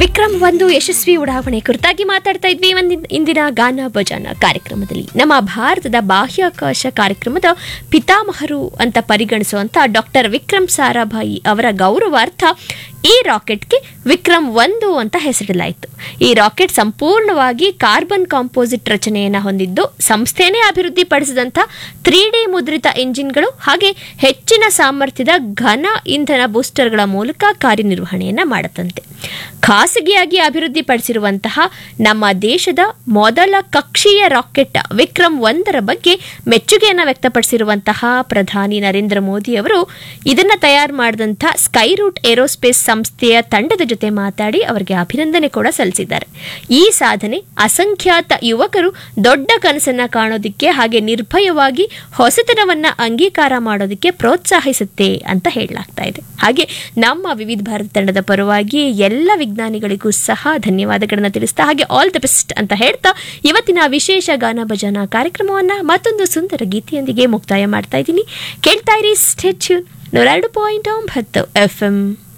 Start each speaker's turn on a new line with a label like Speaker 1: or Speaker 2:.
Speaker 1: ವಿಕ್ರಮ್ ಒಂದು ಯಶಸ್ವಿ ಉಡಾವಣೆ ಕುರಿತಾಗಿ ಮಾತಾಡ್ತಾ ಇದ್ವಿ ಒಂದಿನ ಇಂದಿನ ಗಾನ ಭಜನ ಕಾರ್ಯಕ್ರಮದಲ್ಲಿ ನಮ್ಮ ಭಾರತದ ಬಾಹ್ಯಾಕಾಶ ಕಾರ್ಯಕ್ರಮದ ಪಿತಾಮಹರು ಅಂತ ಪರಿಗಣಿಸುವಂತ ಡಾಕ್ಟರ್ ವಿಕ್ರಮ್ ಸಾರಾಭಾಯಿ ಅವರ ಗೌರವಾರ್ಥ ಈ ರಾಕೆಟ್ಗೆ ವಿಕ್ರಮ್ ಒಂದು ಅಂತ ಹೆಸರಿಡಲಾಯಿತು ಈ ರಾಕೆಟ್ ಸಂಪೂರ್ಣವಾಗಿ ಕಾರ್ಬನ್ ಕಾಂಪೋಸಿಟ್ ರಚನೆಯನ್ನು ಹೊಂದಿದ್ದು ಸಂಸ್ಥೆನೇ ಅಭಿವೃದ್ಧಿಪಡಿಸಿದಂಥ ತ್ರೀ ಡಿ ಮುದ್ರಿತ ಇಂಜಿನ್ಗಳು ಹಾಗೆ ಹೆಚ್ಚಿನ ಸಾಮರ್ಥ್ಯದ ಘನ ಇಂಧನ ಬೂಸ್ಟರ್ಗಳ ಮೂಲಕ ಕಾರ್ಯನಿರ್ವಹಣೆಯನ್ನ ಮಾಡುತ್ತಂತೆ ಖಾಸಗಿಯಾಗಿ ಅಭಿವೃದ್ಧಿಪಡಿಸಿರುವಂತಹ ನಮ್ಮ ದೇಶದ ಮೊದಲ ಕಕ್ಷೀಯ ರಾಕೆಟ್ ವಿಕ್ರಮ್ ಒಂದರ ಬಗ್ಗೆ ಮೆಚ್ಚುಗೆಯನ್ನು ವ್ಯಕ್ತಪಡಿಸಿರುವಂತಹ ಪ್ರಧಾನಿ ನರೇಂದ್ರ ಮೋದಿ ಅವರು ಇದನ್ನ ತಯಾರು ಮಾಡಿದಂಥ ಸ್ಕೈ ರೂಟ್ ಏರೋಸ್ಪೇಸ್ ಸಂಸ್ಥೆಯ ತಂಡದ ಜೊತೆ ಮಾತಾಡಿ ಅವರಿಗೆ ಅಭಿನಂದನೆ ಕೂಡ ಸಲ್ಲಿಸಿದ್ದಾರೆ ಈ ಸಾಧನೆ ಅಸಂಖ್ಯಾತ ಯುವಕರು ದೊಡ್ಡ ಕನಸನ್ನ ಕಾಣೋದಕ್ಕೆ ಹಾಗೆ ನಿರ್ಭಯವಾಗಿ ಹೊಸತನವನ್ನ ಅಂಗೀಕಾರ ಮಾಡೋದಕ್ಕೆ ಪ್ರೋತ್ಸಾಹಿಸುತ್ತೆ ಅಂತ ಹೇಳಲಾಗ್ತಾ ಇದೆ ಹಾಗೆ ನಮ್ಮ ವಿವಿಧ ಭಾರತ ತಂಡದ ಪರವಾಗಿ ಎಲ್ಲ ವಿಜ್ಞಾನಿಗಳಿಗೂ ಸಹ ಧನ್ಯವಾದಗಳನ್ನ ತಿಳಿಸ್ತಾ ಹಾಗೆ ಆಲ್ ದ ಬೆಸ್ಟ್ ಅಂತ ಹೇಳ್ತಾ ಇವತ್ತಿನ ವಿಶೇಷ ಗಾನ ಭಜನಾ ಕಾರ್ಯಕ್ರಮವನ್ನ ಮತ್ತೊಂದು ಸುಂದರ ಗೀತೆಯೊಂದಿಗೆ ಮುಕ್ತಾಯ ಮಾಡ್ತಾ ಇದ್ದೀನಿ ಕೇಳ್ತಾ ಇರಿ ಸ್ಟೆಚ್ಯೂನ್ ನೂರೆರಡು ಪಾಯಿಂಟ್ ಒಂಬತ್ತು ಎಫ್ ಎಂ